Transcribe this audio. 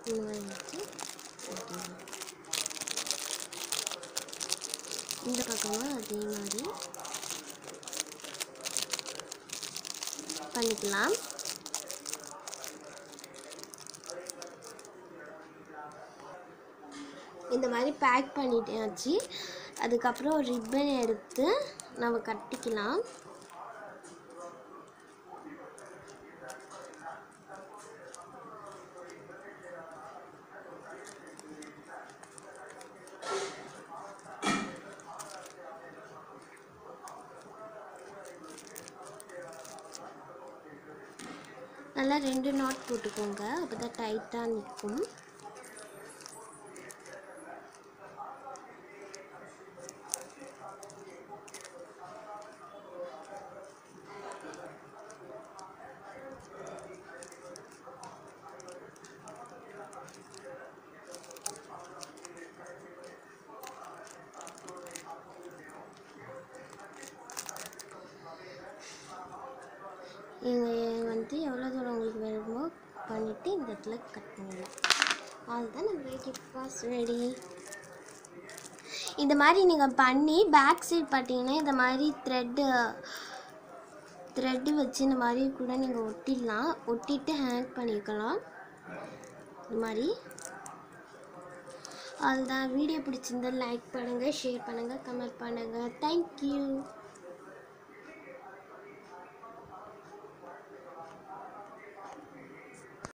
இந்த மாதிரி வச்சு ஒட்டிடலாம் இந்த பக்கமும் அதே மாதிரி பண்ணிக்கலாம் இந்த மாதிரி பேக் பண்ணிட்டாச்சு அதுக்கப்புறம் ஒரு ரிப்பன் எடுத்து நம்ம கட்டிக்கலாம் நல்லா ரெண்டு நாட் போட்டுக்கோங்க அப்போ தான் டைட்டாக நிற்கும் நீங்கள் வந்து எவ்வளோ தூரம் உங்களுக்கு வேணுமோ பண்ணிவிட்டு இந்த இடத்துல கட் பண்ணிடலாம் அதுதான் நம்ம கிஃப்ட் பாஸ் ரெடி இந்த மாதிரி நீங்கள் பண்ணி பேக் சைட் பார்த்தீங்கன்னா இந்த மாதிரி த்ரெட்டு த்ரெட்டு வச்சு இந்த மாதிரி கூட நீங்கள் ஒட்டிடலாம் ஒட்டிட்டு ஹேங் பண்ணிக்கலாம் இந்த மாதிரி அதுதான் வீடியோ பிடிச்சிருந்தா லைக் பண்ணுங்கள் ஷேர் பண்ணுங்கள் கமெண்ட் பண்ணுங்கள் தேங்க்யூ